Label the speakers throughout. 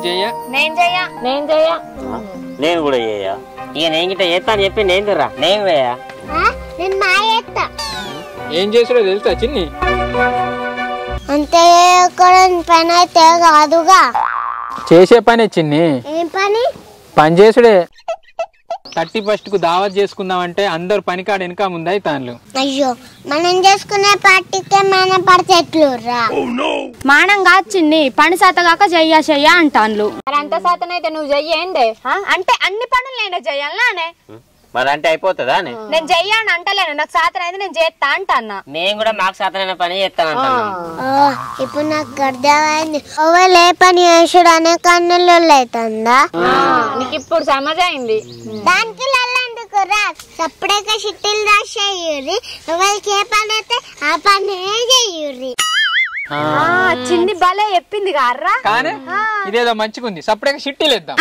Speaker 1: చెయ్య
Speaker 2: నేను చెయ్య నేను చెయ్య
Speaker 3: నేను కూడా చేయా ఇక నేను గిట్ట చేస్తా అని చెప్పి నేను రా నేను వేయా
Speaker 4: నేను మా ఎత్తా
Speaker 1: ఏం చేసుడో తెలుసా చిన్ని
Speaker 4: అంతే కూడా పని అయితే కాదుగా
Speaker 1: చేసే పనే చిన్ని
Speaker 4: ఏం పని
Speaker 1: పని చేసుడే థర్టీ ఫస్ట్ కు దావత్ చేసుకుందామంటే అందరు పనికాడ వెనక ముందు తాన్లు
Speaker 4: అయ్యో మనం చేసుకునే పార్టీకే మన పడితే ఎట్లు రా
Speaker 2: మానం కాదు చిన్ని పని శాత కాక చెయ్య చెయ్య అంటాన్లు మరి అంత శాతం అయితే నువ్వు చెయ్యేందే ఆ? అంటే అన్ని పనులు నేను చెయ్యాలనే
Speaker 3: మరి అంటే అయిపోతుందా అని
Speaker 2: నేను చెయ్యని అంటలేను నాకు శాతం అయితే నేను చేస్తా అంటన్నా
Speaker 3: నేను కూడా మాకు సాధనైన పని చేస్తాను
Speaker 4: ఓ, ఇప్పుడు నాకు అర్థమైంది ఓవర్ ఏ పని చేసుడు అనే కన్నులు అవుతుందా
Speaker 2: నీకు ఇప్పుడు సమజ్ అయింది
Speaker 4: దానికి లల్లందుకు రా సప్పుడేగా షిట్టిల్ రాసేయుర్రి ఎవరికి ఏ పని అయితే ఆ పని చెయ్యుర్రి
Speaker 2: చిన్ని భలే చెప్పింది కర్రా
Speaker 1: కానీ ఇదేదో మంచిగుంది సపరేట్ షిట్టీలు ఇద్దాం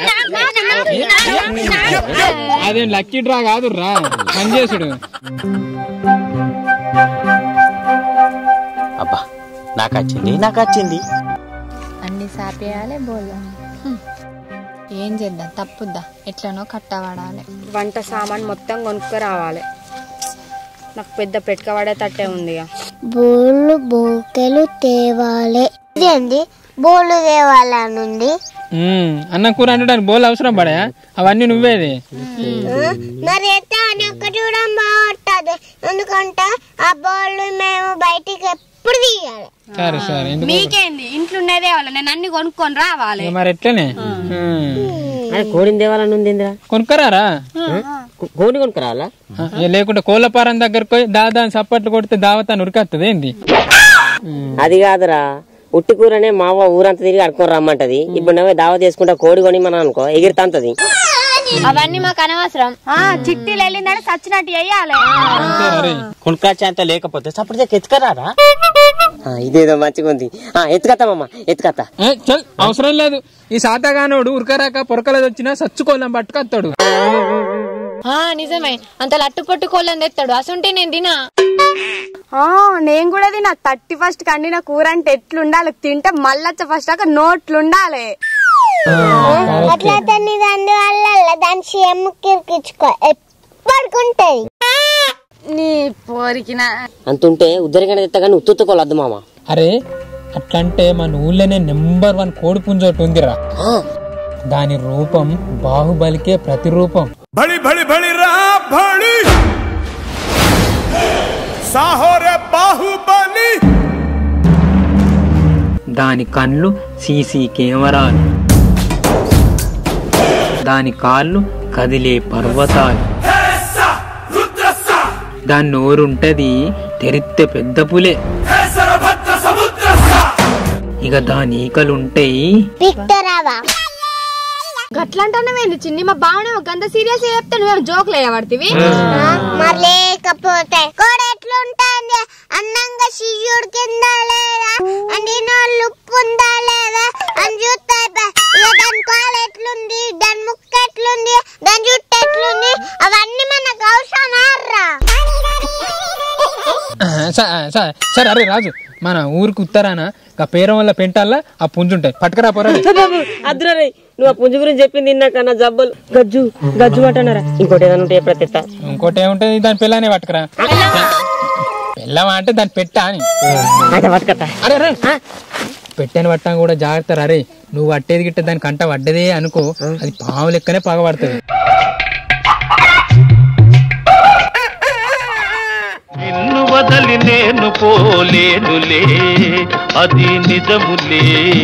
Speaker 1: అదేం లక్కీ డ్రా కాదు రా పని చేసుడు
Speaker 3: అబ్బా నాకు వచ్చింది నాకు వచ్చింది
Speaker 5: అన్ని సాపేయాలి బోల్దాం ఏం చేద్దాం తప్పుద్దా ఎట్లనో కట్టబడాలి
Speaker 2: వంట సామాన్ మొత్తం కొనుక్కు రావాలి నాకు పెద్ద పెట్టుక పడేటట్టే ఉంది ఇక.
Speaker 4: బోళ్ళు బోకెలు తేవాలి ఇదేంది బోళ్ళు తేవాలనుంది
Speaker 1: ఉమ్, అన్నం కూర అంటడానికి బోల్ అవసరం పడా అవన్నీ నువ్వేది
Speaker 4: మరి అయితే అని ఒక్కటి కూడా బాగుంటది ఎందుకంటే ఆ బోళ్ళు మేము బయటికి ఎప్పుడు తీయాలి
Speaker 1: సరే సరే ఎందుకు
Speaker 2: మీకేంది ఇంట్లో ఉన్నదే వాళ్ళ నేను అన్ని కొనుక్కొని రావాలి
Speaker 1: ఇక మరి ఎట్లనే ఉమ్.
Speaker 3: అరే కోడిని దేవాలని ఉంది ఇందిరా
Speaker 1: కొనుక్కరారా
Speaker 3: కోడి కొనుక్కరావాలా
Speaker 1: ఆ, ఇక లేకుంటే కోళ్ళపారం దగ్గరకు పోయి దాదాని సప్పట్లు కొడితే దావతాన్ని ఉరికత్తది ఏంది
Speaker 3: అది కాదురా ఉట్టి కూరనే మావ ఊరంతా తిరిగి అడుకొని రమ్మంటది ఇప్పుడు నువ్వే దావా చేసుకుంటా కోడి కొని మనం అనుకో ఎగిరితంతది
Speaker 2: అవన్నీ మాకు అనవసరం ఆ చిట్టీలు వెళ్ళిందని సచ్చినట్టు చెయ్యాలి
Speaker 1: సరే
Speaker 3: కొనుక్కొచ్చేంత లేకపోతే సప్పుడు ఎత్తుకరారా ఇదేదో మంచిగా ఉంది ఎత్తుకత్తామమ్మా ఎత్తుకత్తా
Speaker 1: ఏ, చల్ అవసరం లేదు ఈ సాతగానోడు ఉరకరాక పొరకలేదు వచ్చినా సచ్చుకోలేం పట్టుకొస్తాడు
Speaker 5: ఆ నిజమే అంత లట్టు పట్టుకోలేని తెస్తాడు అసంటే నేను తినా
Speaker 2: నేను కూడా తిన్నా థర్టీ ఫస్ట్ కండిన కూర అంటే ఎట్లుండాలి తింటే మళ్ళొచ్చ ఫస్ట్ దాకా నోట్లుండాలి
Speaker 4: అట్లయితే నీ దాని వల్ల దాని సీఎం కిరికించుకో ఎప్పటికుంటది
Speaker 2: నీ పోరికిన
Speaker 3: అంతుంటే ఉద్దరికైనా తెత్తా కానీ ఉత్తుకోవద్దు మామ
Speaker 1: అరే అట్లంటే మన ఊళ్ళోనే నెంబర్ వన్ కోడి పుంజోటి ఉందిరా దాని రూపం బాహుబలికే ప్రతిరూపం
Speaker 6: भड़ी भड़ी भड़ी रा भड़ी साहो रे बाहुबली
Speaker 1: దాని కళ్ళు సీసీ కెమెరాలు దాని కాళ్ళు కదిలే పర్వతాలు దాని నోరుంటది తెరిత్తే పెద్ద పులే ఇక దాని ఈకలుంటాయి
Speaker 4: పిక్టరావా
Speaker 2: గట్లంటానేమేంది చిన్ని మా బావనే గంత సీరియస్ చెప్తే నువ్వేం జోకులు వేయబడుతుంది
Speaker 4: మరి లేకపోతే కూడా ఎట్లుంటుంది అన్నంగా శిష్యుడు కింద లేదా అండిన ఉప్పు ఉందా లేదా అని చూస్తే బ- ఇక దాని కాలు ఎట్లుంది దాని ముక్క ఎట్లుంది దాని జుట్టు ఎట్లుంది అవన్నీ మనకు అవసరం రా
Speaker 1: స- స- సరే అరే రాజు మన ఊరికి ఉత్తరాన ఆ పేరం వల్ల పెంటాలా ఆ పుంజుంటాయి పట్టుకరా పోరాడు
Speaker 3: అద్దురే నువ్వు ఆ పుంజు గురించి చెప్పింది తిన్నాకన్నా జబ్బలు గజ్జు గజ్జు అంటున్నారా ఇంకోటి ఏదైనా ఉంటే ఎప్పుడు తెత్తా
Speaker 1: ఇంకోటి ఏముంటది దాని పిల్లనే పట్టుకురా పిల్లమా అంటే దాని పెట్టా అని
Speaker 3: అయితే పట్టుకత్తా
Speaker 1: అరే అరే పెట్టని పట్టం కూడా జాగ్రత్త అరే నువ్వు అట్టేది గిట్ట దాని కంట పడ్డదే అనుకో అది పాము లెక్కనే పగబడుతుంది
Speaker 7: నిన్ను వదలి నేను పోలేనులే అది నిజములే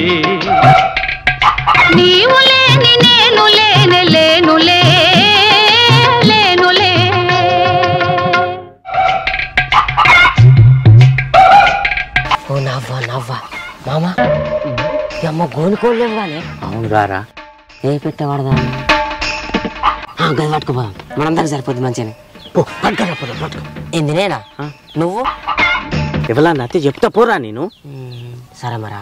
Speaker 5: నీవు లేని నేను లేని లేనులే లేనులే
Speaker 3: ఓ నవ్వా నవ్వా మామ ఈ అమ్మ గోనుకోలేవు కానీ అవును రారా ఏ పెట్టేవాడదా గది పట్టుకోపోదాం మనందరికి సరిపోద్ది మంచిగానే పట్టుకోరా పోదాం పట్టుకో ఏంది నేనా నువ్వు
Speaker 8: ఎవరన్నా అత్తే చెప్తా పోరా నేను
Speaker 3: మ్మ్, సరే మరా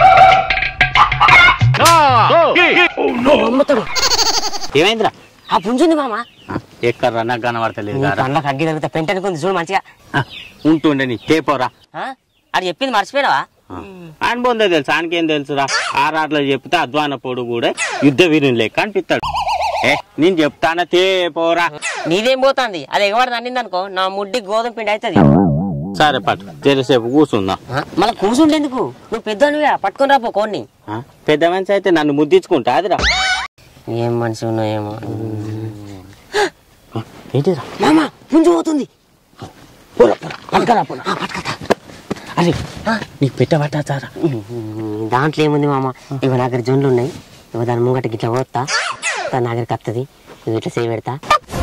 Speaker 8: ఏమైందిరా
Speaker 3: ఆ పుంజుంది మామ
Speaker 8: ఎక్కడ్రా నాకు కనబడతలేదు
Speaker 3: నీ
Speaker 8: కారా
Speaker 3: కళ్ళకి అగ్గి తగ్గితే పెంట అనుకుంది చూడు మంచిగా
Speaker 8: ఉంటుండే నీ తేపోరా
Speaker 3: ఆ? అది చెప్పింది మర్చిపోయినావా
Speaker 8: ఆయన బొందే తెలుసు ఆయనకేం తెలుసురా ఆరాట్లో చెప్తే అధ్వాన పొడు కూడా యుద్ధ వీరుని లెక్క అనిపిస్తాడు ఏ నేను చెప్తానా తే పోరా
Speaker 3: నీదేం పోతుంది అది ఎగబడి తన్నింది అనుకో నా ముడ్డి గోధుమ పిండి అవుతుంది
Speaker 8: సరే పట్టు జరసేపు కూర్చుందాం
Speaker 3: మళ్ళీ కూర్చుండేందుకు నువ్వు పెద్దనువే పట్టుకొని రాపో కోడిని
Speaker 8: ఆ, పెద్ద మనిషి అయితే నన్ను ముద్దించుకుంటా అదిరా
Speaker 3: ఏం మనిషి ఉన్నాయేమో
Speaker 8: ఏంటిరా
Speaker 3: మామ పుంజు పోతుంది
Speaker 8: అరే నీకు పెట్టబట్టా సారా
Speaker 3: దాంట్లో ఏముంది మామ ఇవి నా దగ్గర జొన్లు ఉన్నాయి ఇవి దాని ముంగట గిట్లా పోతా దాని నా దగ్గరికి వస్తుంది ఇవి ఇట్లా సేవ్ పెడతా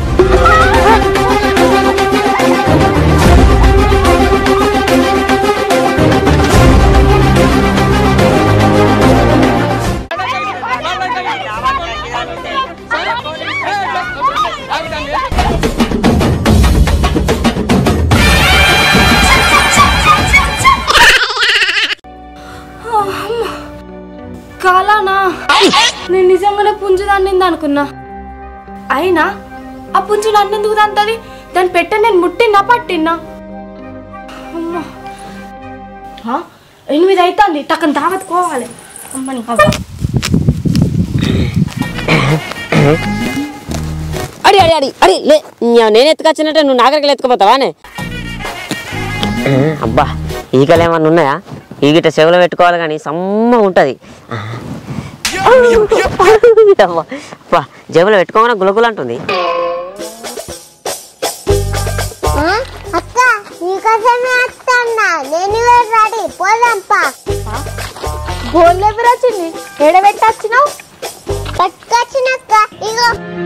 Speaker 2: కాలానా నేను నిజంగానే పుంజు దాన్నింది అనుకున్నా అయినా ఆ పుంజు నన్ను ఎందుకు దంతది దాని పెట్ట నేను ముట్టినా పట్టినా అమ్మా ఆ? ఎనిమిది అవుతుంది టక్కన దావత్తుకోవాలి అమ్మని అవ్వ
Speaker 3: అడి అడి అడి అడి లే న్యా, నేను ఎత్తుకొచ్చినట్టే నువ్వు నాగరికలు ఎత్తుకుపోతావానే అబ్బా ఈగలు ఏమన్నా ఉన్నాయా ఈగిట చెవులో పెట్టుకోవాలి కానీ సమ్మ ఉంటుంది అబ్బా జేబులో పెట్టుకోమని గులగులు అంటుంది
Speaker 4: ఆ? అక్క నీకోసమే వస్తాన్నా నేను రెడీ పోదాంపా
Speaker 2: బోల్ ఎవరు వచ్చింది ఎడబెట్టొచ్చినావు
Speaker 4: పట్టుకొచ్చినక్క ఇగో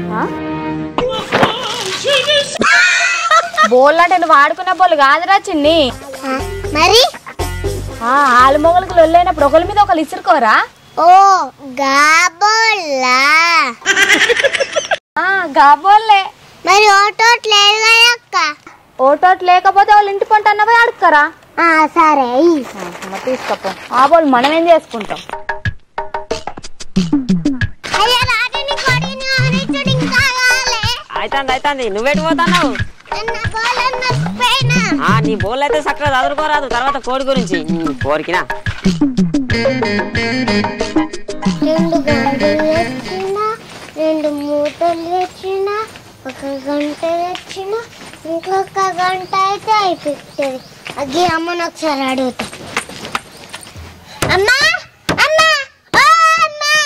Speaker 2: బోల్ అంటే నువ్వు ఆడుకున్న బోల్ కాదురా చిన్ని
Speaker 4: ఆ, మరి
Speaker 2: ఆ, ఆలు మొగలకు లొల్లైనప్పుడు ఒకరి మీద ఒకరు ఇసురుకోరా
Speaker 4: ఓ గాబోల్లా
Speaker 2: ఆ, గాబోల్లే
Speaker 4: మరి ఓటోట్ లేదు కదా అక్క
Speaker 2: ఓటోట్ లేకపోతే వాళ్ళ ఇంటి పంట అన్న పోయి అడుక్కరా
Speaker 4: ఆ, సరే ఇయ్యి.
Speaker 2: తీసుకపో ఆ బోల్ మనం ఏం చేసుకుంటాం
Speaker 4: అయ్యో రాటిని కొడిని ఆనిచ్చుడు ఇంకా కాలే
Speaker 3: అవుతుంది అవుతుంది నువ్వెటు పోతున్నావు
Speaker 4: నన్న బోలను మర్చిపోయినా
Speaker 3: ఆ, నీ బోల్ అయితే చక్కగా చదువుకోరాదు తర్వాత కోడి గురించి ఉమ్, కోరికినా
Speaker 4: రెండు గంటలు తెచ్చిన రెండు మూటలు తెచ్చిన ఒక గంట తెచ్చిన ఇంకొక గంట అయితే అయిపోతుంది అది అమ్మని ఒకసారి అడుగుతా అమ్మా అమ్మా ఓ అమ్మా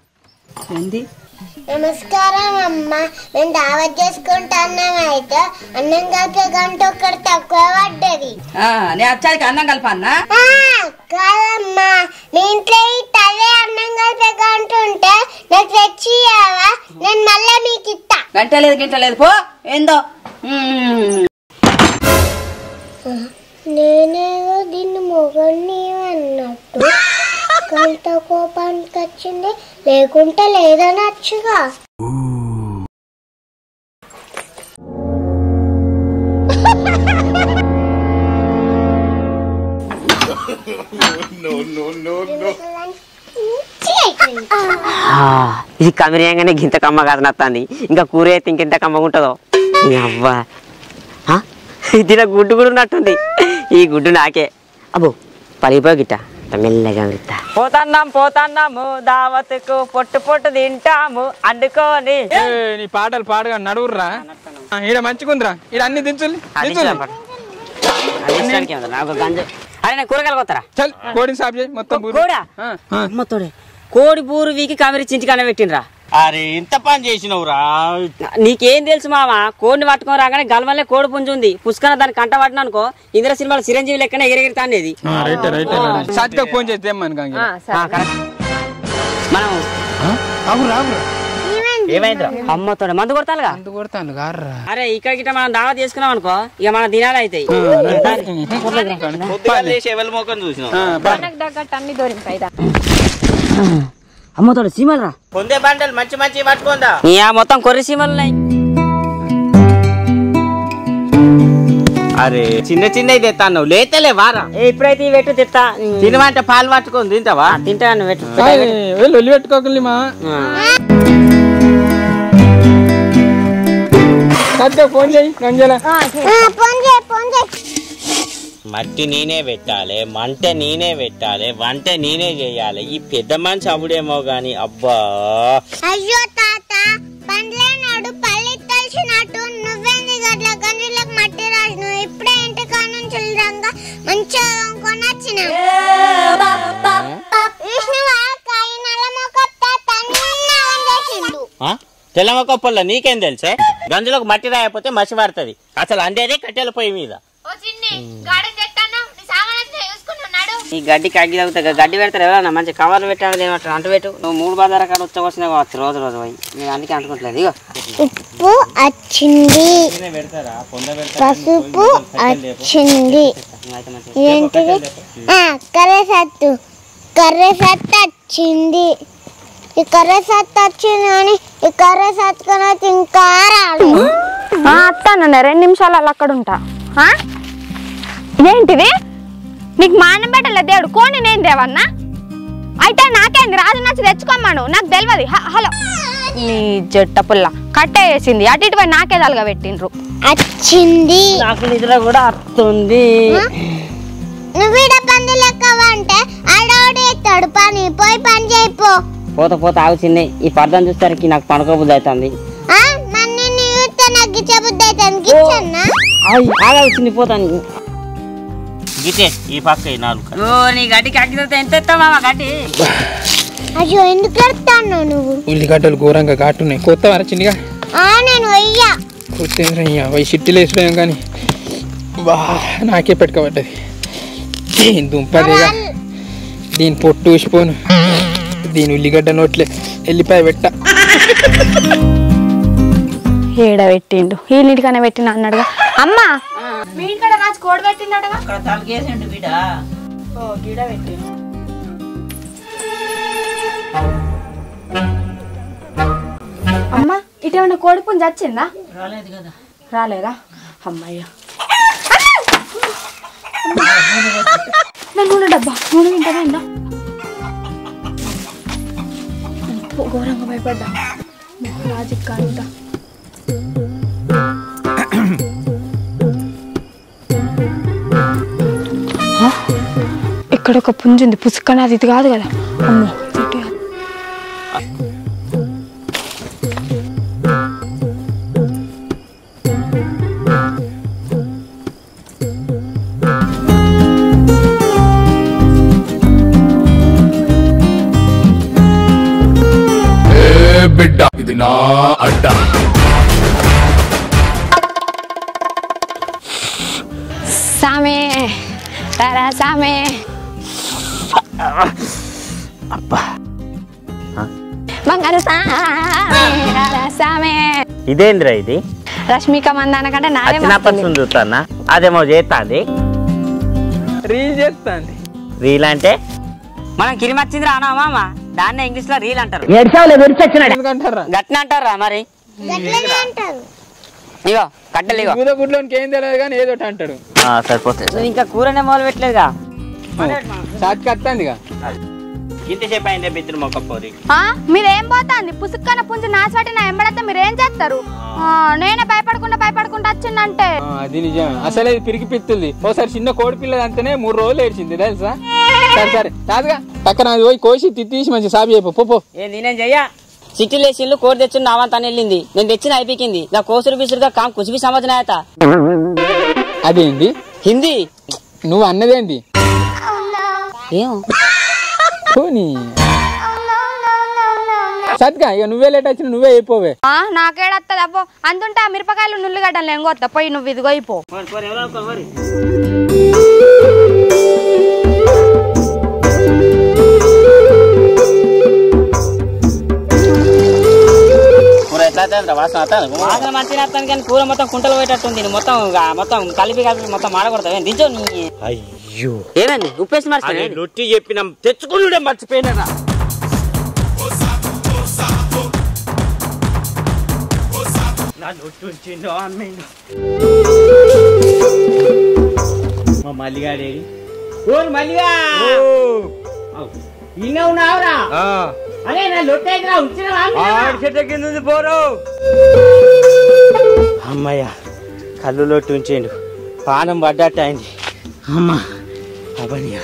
Speaker 4: నమస్కారం అమ్మా మేము దావత్ చేసుకుంటున్నాం అయితే అన్నం కలిపే గంట ఒక్కటి తక్కువ పడ్డది
Speaker 9: నేను వచ్చాక అన్నం కలపన్నా
Speaker 4: ఆ, కాదమ్మా మీ ఇంట్లో ఈ తలే అన్నం కలిపే గంట ఉంటే నాకు తెచ్చి ఇయ్యవా? నేను మళ్ళీ మీకు ఇస్తా
Speaker 9: గంట లేదు గింట లేదు పో ఏందో మ్మ్.
Speaker 4: నేనేదో దీన్ని మొగని అన్నట్టు గంట కోపానికి వచ్చింది లేకుంటే లేదనొచ్చుగా
Speaker 3: ఆ, ఇది కమిరియంగానే గింత కమ్మ కాదు నత్తాంది ఇంకా కూర అయితే ఇంకెంత కమ్మగా ఉంటుందో ఈ అవ్వా ఆ, ఇది నా గుడ్డు కూడా ఉన్నట్టుంది ఈ గుడ్డు నాకే అబ్బో పలిపోయి గిట్ట ఇట్ట మెల్లగా విత్తా పోతాన్నాం పోతాన్నాము దావత్కు పొట్టు పొట్టు తింటాము అండుకొని
Speaker 1: ఏయ్, నీ పాటలు పాడగా నడువుర్రా ఆ, ఈడ మంచిగుందిరా ఈడ అన్ని దించుల్లి దించుల్లి
Speaker 3: నాకు గంజు అరే నేను కూరగాయలు కొత్తరా
Speaker 1: చల్ కోడిని సాఫ్ చేయి మొత్తం బూరు.
Speaker 3: కోడా
Speaker 1: ఆ, ఆ.
Speaker 3: అమ్మతోడే కోడి బూరు వీకి కమిరి చింటికానే పెట్టినరా
Speaker 8: అరే ఇంత పని చేసినవురా
Speaker 3: నీకేం తెలుసు మామ కోడిని పట్టుకొని రాగానే గల్వల్లే కోడి పుంజు ఉంది పుష్కన దాన్ని కంట పట్టిన అనుకో ఇంద్ర సినిమాలో చిరంజీవి లెక్కనే ఎగిరెగిరితా అనేది
Speaker 1: ఆ, right right right Satvika phone చేస్తే ఏమని కాంగి
Speaker 3: మనం
Speaker 1: అవురా అవురా
Speaker 8: ఏమైందిరా
Speaker 3: అమ్మతోడే మందు కొడతానుగా
Speaker 1: అంత కొడతాను గార్రా
Speaker 3: అరే ఇక్కడ గిట్ట మనం దావా తీసుకున్నాం అనుకో ఇక మన దినాలు అవుతాయి
Speaker 8: పొద్దుగాల లేచి ఎవరి ముఖం చూసినావు
Speaker 2: మనకు తగ్గట్టు అన్ని దొరికిపోయి
Speaker 3: అమ్మతోడు సీమలు రా
Speaker 8: పొందే బండలు మంచి మంచి పట్టుకుందా
Speaker 3: ఇక మొత్తం కొర్రి సీమలు ఉన్నాయి
Speaker 8: అరే చిన్న చిన్న తెస్తాను లేతలే వారా
Speaker 3: ఏ, ఇప్పుడైతే ఈ పెట్టు తిట్టా
Speaker 8: తినమంటే పాలు పట్టుకొని తింటావా
Speaker 3: తింటాను పెట్టు
Speaker 1: వెళ్ళి ఒళ్ళు పెట్టుకోకలి మా సాత్విక ఫోన్ చేయి గంజల
Speaker 4: ఆ, ఫోన్ చేయి ఫోన్ చేయి
Speaker 8: మట్టి నేనే పెట్టాలి మంట నేనే పెట్టాలి వంట నేనే చేయాలి ఈ పెద్ద మనిషి అప్పుడేమో గాని అబ్బా
Speaker 4: అయ్యో తాత పండ్లేనాడు పల్లి తెలిసినట్టు నువ్వేంది గట్ల గంజులకు మట్టి రాసిన ఇప్పుడే ఇంటి కానుంచి రంగా మంచిగా కొనొచ్చిన విష్ణువా కాయి నల్ల మొక్క తన్నాగం చేసిండు
Speaker 8: ఆ? తెల్లమ్మ కొప్పల్లో నీకేం తెలుసే గంజులకు మట్టి రాయకపోతే మసి పడుతుంది అసలు అందేదే కట్టెల పొయ్యి మీద
Speaker 3: ఈ గడ్డికి అగ్గి తగ్గుతా గడ్డి పెడతారు ఎవరన్నా మంచి కవర్లు పెట్టాలి ఏమంటారు అంటు పెట్టు నువ్వు మూడు బజార్ కాడ వచ్చా వచ్చినా కావచ్చు రోజు రోజు పోయి నేను అందుకే అనుకుంటలేదు ఇగో
Speaker 4: ఉప్పు వచ్చింది
Speaker 8: పెడతారా పొంద
Speaker 4: పసుపు వచ్చింది ఏంటిది ఆ, కర్రీ సత్తు కర్రీ సత్తు వచ్చింది ఈ కర్రీ సత్తు వచ్చింది కానీ ఈ కర్రీ సత్తుకొని వచ్చి ఇంకా రాదు
Speaker 2: అత్తానన్న రెండు నిమిషాలు అలా అక్కడ ఉంటా ఆ? ఇదేంటిది నీకు మానం పెట్టలే దేవుడు కోని నేను దేవన్నా అయితే నాకేంది రాజు నచ్చి తెచ్చుకోమ్మను నాకు తెలియదు హ- హలో నీ జట్ట పుల్ల కట్టే వేసింది అటు ఇటు పోయి నాకే తలగా పెట్టిండ్రు
Speaker 4: వచ్చింది
Speaker 3: నాకు నిద్ర కూడా వస్తుంది
Speaker 4: నువ్వు ఈడ పంది లెక్క అంటే ఆడోడు ఎత్తాడు పని పోయి పని చేయిపో
Speaker 3: పోత పోత ఆగు చిన్న ఈ పర్దం చూసేసరికి నాకు పనుకోబుద్ది అవుతుంది
Speaker 4: ఆ, మరి నిన్ను చూస్తే నాకు గిచ్చబుద్ధి అవుతాను గిచ్చన్నా
Speaker 3: ఆగా చిన్ని పోతాను
Speaker 8: గిటే ఈ పక్క ఈ నాలుగు
Speaker 3: ఓ నీ గడ్డికి అగ్గి తగ్గితే ఎంత ఎత్తావు మామ గడ్డి
Speaker 4: అయ్యో ఎందుకు ఎడతాను నువ్వు
Speaker 1: ఉల్లిగడ్డలు ఘోరంగా ఘాటున్నాయి కొత్త వర చిన్నగా
Speaker 4: ఆ నేను వెయ్యా
Speaker 1: కొత్తేంద్రయ్య వై సిట్టిలు వేసిపోయాం కానీ బా నాకే పెట్టుకోబడ్డది దీని దుంపదేగా దీని పొట్టు ఊసిపోను దీని ఉల్లిగడ్డ నోట్లే వెళ్ళిపోయి పెట్ట
Speaker 2: ఏడ పెట్టిండు ఈ నీటికనే పెట్టిన అన్నాడుగా అమ్మా మీ ఇంటికాడ రాజు కోడి పెట్టిండటగా
Speaker 3: అక్కడ తలకేసిండు బిడ్డ
Speaker 2: ఓ గిడ పెట్టిండు అమ్మా ఇటేమన్నా కోడి పుంజ వచ్చిందా
Speaker 3: రాలేదు కదా
Speaker 2: రాలేదా అమ్మయ్య నా నూనె డబ్బా నూనె తింటారా ఘోరంగా భయపడ్డా రాజు కాంత ఇక్కడ ఒక పుంజు ఉంది పుసుక్కని అది ఇది కాదు కదా అమ్మో ఇటు కాదు.
Speaker 6: బిడ్డ ఇది నా అడ్డ
Speaker 2: సామే తారా సామే బంగారు సామే తారా సామే
Speaker 8: ఇదేంద్రా ఇది
Speaker 2: రష్మిక మందాన కంటే నాదే
Speaker 8: చిన్నప్పటి నుంచి చూస్తానా అదేమో చేస్తాంది
Speaker 1: రీల్ చేస్తాంది
Speaker 8: రీల్ అంటే
Speaker 3: మనం కిలిమి వచ్చింది రానా మామ దాన్నే ఇంగ్లీష్ లో రీల్ అంటారు
Speaker 1: ఎందుకంటారా
Speaker 3: గట్టిన అంటారా మరి
Speaker 4: గట్లనే అంటారు
Speaker 3: ఇగో కట్టెలు ఇగో
Speaker 1: ఊదో గుడ్లోనికి ఏం తెలియదు కానీ ఏదో ఒకటి అంటాడు
Speaker 8: ఆ, సరిపోతుంది
Speaker 3: నువ్వు ఇంకా కూరనే మొదలు పెట్టలేదుగా
Speaker 1: సాతికి వస్తాందిగా
Speaker 8: ఇంతసేపు అయిందే బిత్తులు మొక్క పోరి
Speaker 2: ఆ, మీరేం పోతాంది పుసుక్కన పుంజు నాచబట్టి నా ఎంబడతే మీరేం చేస్తారు ఆ, నేనే భయపడకుండా భయపడకుండా వచ్చిందంటే
Speaker 1: ఆ, అది నిజం అసలు ఇది పిరికి పిత్తుంది ఓసారి చిన్న కోడి పిల్ల అంటేనే మూడు రోజులు ఏడ్చింది తెలుసా సరే సరే రాదుగా పక్కన అది పోయి కోసి తిట్టేసి మంచి సాబి అయిపో పో, పో
Speaker 3: ఏ నేనేం చెయ్యా సిటీలో ఇల్లు కోడి తెచ్చిన నావంత అని వెళ్ళింది నేను తెచ్చిన అయిపోయింది నా కోసురు బిసురుగా కాం కుచిపి సమర్థన ఆయత
Speaker 1: అదేంది
Speaker 3: హిందీ
Speaker 1: నువ్వు అన్నదేంది
Speaker 3: ఏం
Speaker 1: పోనీ సత్గా ఇక నువ్వే లేట్ వచ్చిన నువ్వే అయిపోవే
Speaker 2: ఆ, నాకేడత్తది అబ్బో అందుంటే ఆ మిరపకాయలు నుల్లిగడ్డలు ఎంగొత్తా పోయి నువ్వు ఇదిగో అయిపో
Speaker 8: కూర ఎట్లా అవుతుందిరా? వాసన అవుతుంది
Speaker 3: వాసన మంచిగా వస్తాను కానీ కూర మొత్తం కుంటలు పోయేటట్టుంది మొత్తం ఆ, మొత్తం కలిపి కలిపి మొత్తం మాడకూడదు దించో నీ
Speaker 8: అయ్యో
Speaker 3: ఏమైంది ఉప్పేసి
Speaker 8: అది
Speaker 3: మర్చిపోయి
Speaker 8: నొట్టి చెప్పినాం తెచ్చుకున్నాడే మర్చిపోయినా నా నొట్టి ఉంచిందో అమ్మిండు మా మల్లిగాడేడి ఓ మల్లిగా ఇన్న ఉన్నావురా అరే నా లొట్టి అయితే ఉంచిన పోరు అమ్మయ్య కళ్ళు లొట్టి ఉంచేయండు పానం పడ్డట్టు అయింది
Speaker 3: అమ్మా అబ్బనియా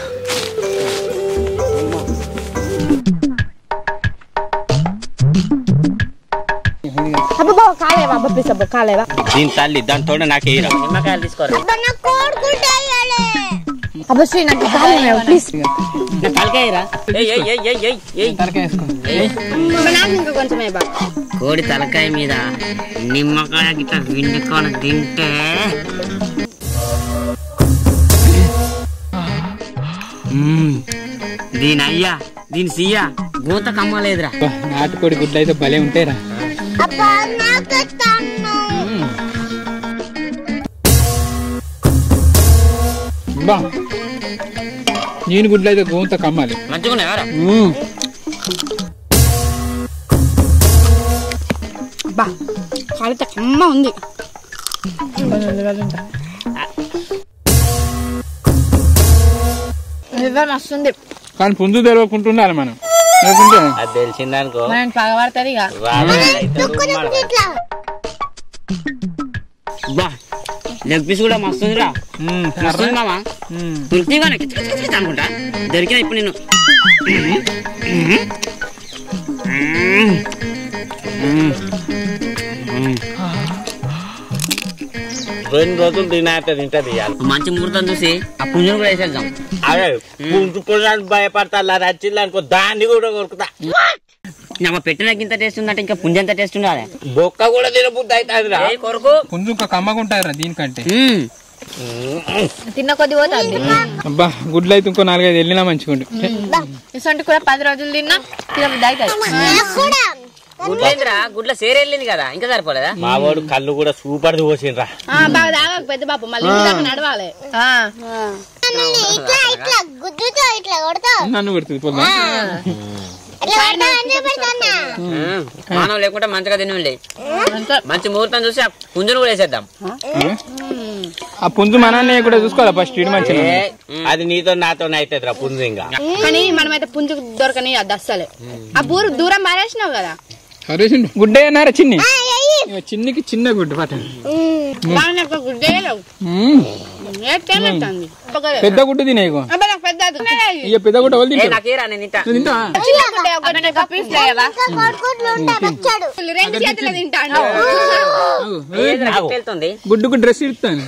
Speaker 2: అబ్బో కాలేవా అబ్బా ప్లీజ్ అబ్బో కాలేవా
Speaker 8: దీని తల్లి దాంతో నాకు వేయరా
Speaker 3: నిమ్మకాయలు తీసుకోరా
Speaker 4: మన కోరుకుంటాయాలే
Speaker 2: అబ్బా శ్రీ నాకు కాలేవా ప్లీజ్
Speaker 3: నా తలకాయరా ఏయ్ ఏయ్ ఏయ్ ఏయ్ ఏయ్ ఏయ్
Speaker 1: తలకాయ వేసుకో
Speaker 2: నాకు ఇంకా కొంచెం ఇవ్వ
Speaker 3: కోడి తలకాయ మీద నిమ్మకాయ గిట్ట విండుకొని తింటే మ్మ్. దీని అయ్యా దీని సీయా గూత కమ్మలేదురా
Speaker 1: అబ్బా, నాటుకోడి గుడ్లు అయితే భలే ఉంటాయిరా
Speaker 4: అబ్బా నాకు తన్ను
Speaker 1: బా నేను గుడ్లు అయితే గోంత కమ్మాలి
Speaker 3: మంచిగా ఉన్నాయారా
Speaker 2: అబ్బా కాలితే కమ్మ ఉంది నిజం వస్తుంది
Speaker 1: కానీ పుంజు తెలవకుంటుండాలి మనం లేకుంటే
Speaker 8: అది తెలిసిందనుకో
Speaker 2: మనం పగబడుతుంది ఇక
Speaker 4: ఇట్లా
Speaker 3: బా లెగ్ పీస్ కూడా మస్తు ఉందిరా
Speaker 1: మ్మ్,
Speaker 3: మస్తుంది మామా
Speaker 1: మ్మ్.
Speaker 3: తృప్తిగానే కిచ్ కిచ్ కిచ్ అనుకుంటా దొరికిన ఇప్పుడు నేను
Speaker 8: రెండు రోజులు తినేస్తే తింటది ఇవాళ
Speaker 3: మంచి ముహూర్తం చూసి ఆ పుంజును కూడా వేసేద్దాం
Speaker 8: అదే పుంజుకోవడానికి భయపడతా అలా రచ్చింది అనుకో దాన్ని కూడా కొరుకుతా
Speaker 3: నాకు పెట్టిన ఇంత టేస్ట్ ఉందంటే ఇంకా పుంజ ఎంత టేస్ట్ ఉండాలి
Speaker 8: బొక్క కూడా తినబుద్ధి అవుతుంది
Speaker 3: ఏయ్ కొరకు
Speaker 1: పుంజు ఇంకా కమ్మగుంటాయిరా దీనికంటే
Speaker 3: మ్మ్.
Speaker 5: తిన్న కొద్ది పోతుంది
Speaker 1: అబ్బా గుడ్లు అయితే ఇంకో నాలుగైదు వెళ్ళినా మంచిగుండు
Speaker 2: ఇసంటి కూడా పది రోజులు తిన్నా తినబుద్ధి అవుతుంది
Speaker 4: నాకు కూడా
Speaker 3: గుడ్లేందిరా గుడ్ల సేర వెళ్ళింది కదా ఇంకా సరిపోలేదా
Speaker 8: మా వాడు కళ్ళు కూడా సూపర్ పోసిండ్రా
Speaker 2: బాగా తాగక పెద్ద బాబు మళ్ళీ ఇంటి దాకా నడవాలి
Speaker 4: నన్ను ఇట్లా ఇట్లా గుద్దుతో ఇట్లా కొడతావు
Speaker 1: నన్ను పెడుతుంది పొద్దున
Speaker 4: ఇట్లా కొడతావు అని పెడతానా
Speaker 3: మ్మ్. మానవ లేకుంటే మంచిగా తినండి మంచి ముహూర్తం చూసి ఆ పుంజును కూడా వేసేద్దాం
Speaker 1: ఆ పుంజు మనల్ని కూడా చూసుకోవాలి ఫస్ట్ ఇటు మంచిగా
Speaker 8: ఏ, అది నీతో నాతో అవుతుంది రా పుంజు ఇంకా
Speaker 2: కానీ మనమైతే పుంజు దొరకని అది అస్సలే ఆ బూరు దూరం మారేసినావు కదా
Speaker 1: హరీసిండు గుడ్డే అన్నారా చిన్ని ఇగో చిన్నికి చిన్న గుడ్డు పట్టండి
Speaker 2: బాగా గుడ్డే లేవు ఏమవుతుంది
Speaker 1: పెద్ద గుడ్డు తినే ఇగో
Speaker 2: నాకు పెద్ద
Speaker 1: ఇక పెద్ద గుడ్డ వాళ్ళు
Speaker 3: ఏ
Speaker 1: తింటారు
Speaker 3: నాకేరా నేను తింటా
Speaker 1: నువ్వు తింటావా
Speaker 2: చిన్న గుడ్డే ఒకటి ఒక పీస్ లేవా
Speaker 4: ఇంకా కొడుకుంటూ ఉంటాడు వచ్చాడు
Speaker 2: రెండు చేతులు తింటాను
Speaker 1: ఆగు. ఏ,
Speaker 3: ఏదిరా గుట్టు వెళ్తుంది
Speaker 1: గుడ్డుకు డ్రెస్ ఇస్తాను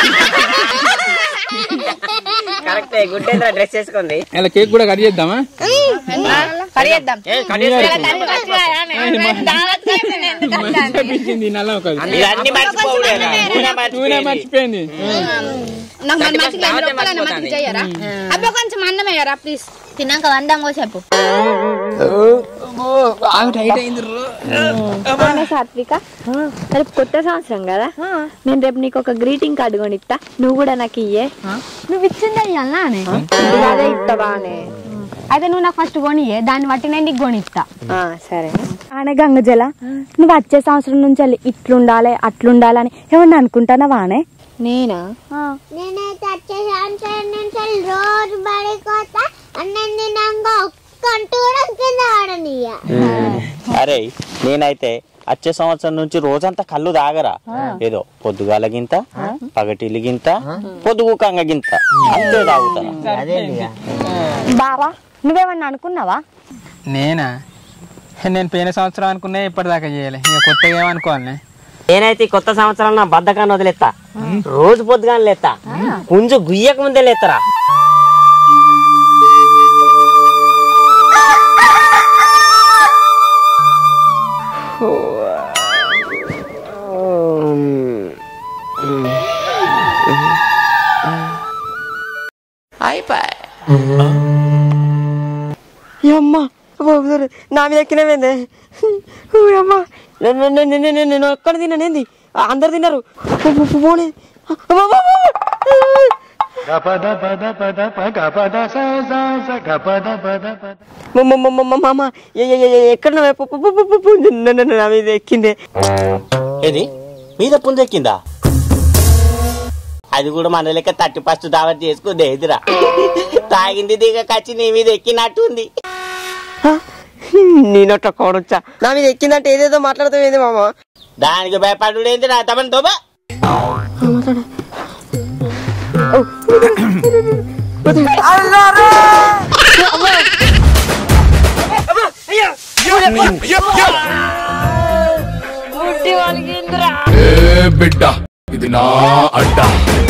Speaker 3: కరెక్టే గుడ్డేంద్ర డ్రెస్ వేసుకుంది
Speaker 1: ఇలా కేక్ కూడా కట్ చేద్దామా
Speaker 2: కడి చేద్దాం
Speaker 3: ఏ కడిగేసి
Speaker 1: మంచిగా పిలిచింది నల్ల ఒక
Speaker 8: ఇవన్నీ మర్చిపోవుడేనా నూనె
Speaker 1: నూనె
Speaker 8: మర్చిపోయింది.
Speaker 1: మర్చిపోయింది
Speaker 2: నాకు
Speaker 3: కట్టి
Speaker 2: మంచిగా
Speaker 3: దావతే
Speaker 2: లోపలనే మంచిగా
Speaker 3: మర్చిపోతాంది.
Speaker 2: చెయ్యరా అబ్బా కొంచెం అన్నం వేయరా ప్లీజ్
Speaker 5: తిన్నాక వందంగో చెప్పు
Speaker 10: సాత్విక రేపు కొత్త సంవత్సరం కదా నేను రేపు నీకు ఒక గ్రీటింగ్ కార్డు కొనిస్తా నువ్వు కూడా నాకు ఇయ్యే
Speaker 5: నువ్వు ఇచ్చింది అయ్యాలా అనే
Speaker 10: అదే ఇస్తావా అనే
Speaker 5: అయితే నువ్వు నాకు ఫస్ట్ కొనియే దాన్ని బట్టి నేను నీకు కొనిస్తా
Speaker 10: ఆ, సరే ఆనే గంగజల నువ్వు వచ్చే సంవత్సరం నుంచి వెళ్ళి ఇట్లుండాలి అట్లుండాలని ఏమన్నా అనుకుంటానవా అనే
Speaker 5: నేనా
Speaker 4: నేనైతే వచ్చే సంవత్సరం నుంచి రోజు బడికోతా అన్నం తినంగా ఒక్కంటూ కూడా కింద ఆడనియ్య
Speaker 8: అరే నేనైతే వచ్చే సంవత్సరం నుంచి రోజంతా కళ్ళు తాగరా ఏదో పొద్దుగాల గింత పగటిల్లి గింత పొద్దుగుకంగ గింత అంతే తాగుతాను
Speaker 10: బావా నువ్వేమన్నా అనుకున్నావా
Speaker 1: నేనా నేను పోయిన సంవత్సరం అనుకున్నా ఇప్పటిదాకా చేయాలి ఇక కొత్తగా ఏమనుకోవాలి
Speaker 3: నేనైతే ఈ కొత్త సంవత్సరం నా బద్దకాన్ని వదిలేస్తా రోజు పొద్దుగానే లేస్తా కొంచెం గుయ్యక ముందే లేస్తారా
Speaker 11: అమ్మా నా మీద ఎక్కినవేందే అమ్మా నేను ఎక్కడ తిన్నానేంది అందరు తిన్నారు పోనీ మామ ఎక్కడ నా మీద ఎక్కిందే
Speaker 8: ఏది మీద పుంజెక్కిందా అది కూడా మన లెక్క థర్టీ ఫస్ట్ దావత్ చేసుకుంది ఎదురా తాగింది దిగ కచ్చి నీ మీద ఎక్కినట్టుంది
Speaker 11: నేనట్లా కోడొచ్చా నా మీద ఎక్కిందంటే ఏదేదో మాట్లాడుతావేంది మామ
Speaker 8: దానికి భయపడు ఏంది నా తమని దోబా
Speaker 6: ఏ బిడ్డ ఇది నా అడ్డా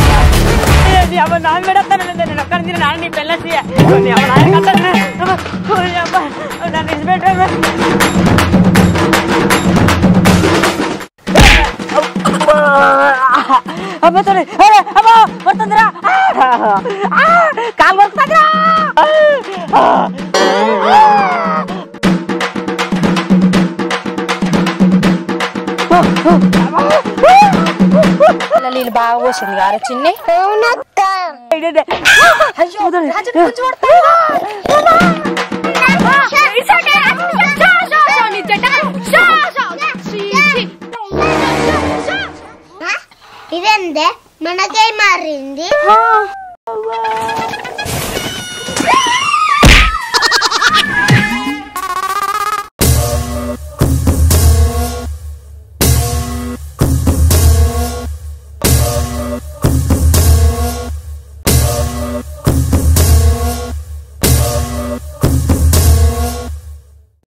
Speaker 5: నీళ్ళు బాగా పోసింది గారా చిన్ని
Speaker 4: అవునక్క
Speaker 5: అయ్యో రాజు కొంచెం పడతాయి.
Speaker 4: ఇదేందే మనకై మారింది